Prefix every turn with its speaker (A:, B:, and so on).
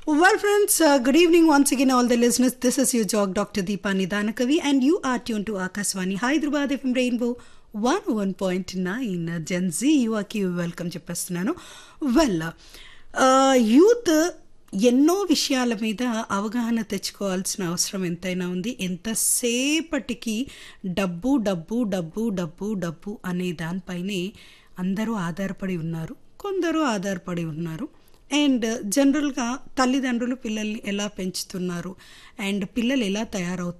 A: Well, friends, uh, good evening once again, all the listeners. This is your jog, Dr. Deepa Nidanakavi, and you are tuned to Akaswani Hyderabad FM Rainbow 101.9 Gen Z. యువకి welcome చెప్పేస్తున్నాను well youth ఎన్నో విషయాల మీద అవగాహన తెచ్చుకోవాల్సిన అవసరం ఎంతైనా ఉంది ఎంతసేపటికి డబ్బు డబ్బు డబ్బు డబ్బు డబ్బు అనే దానిపైనే అందరూ ఆధారపడి ఉన్నారు కొందరు ఆధారపడి ఉన్నారు అండ్ జనరల్గా తల్లిదండ్రులు పిల్లల్ని ఎలా పెంచుతున్నారు అండ్ పిల్లలు ఎలా తయారవుతున్నారు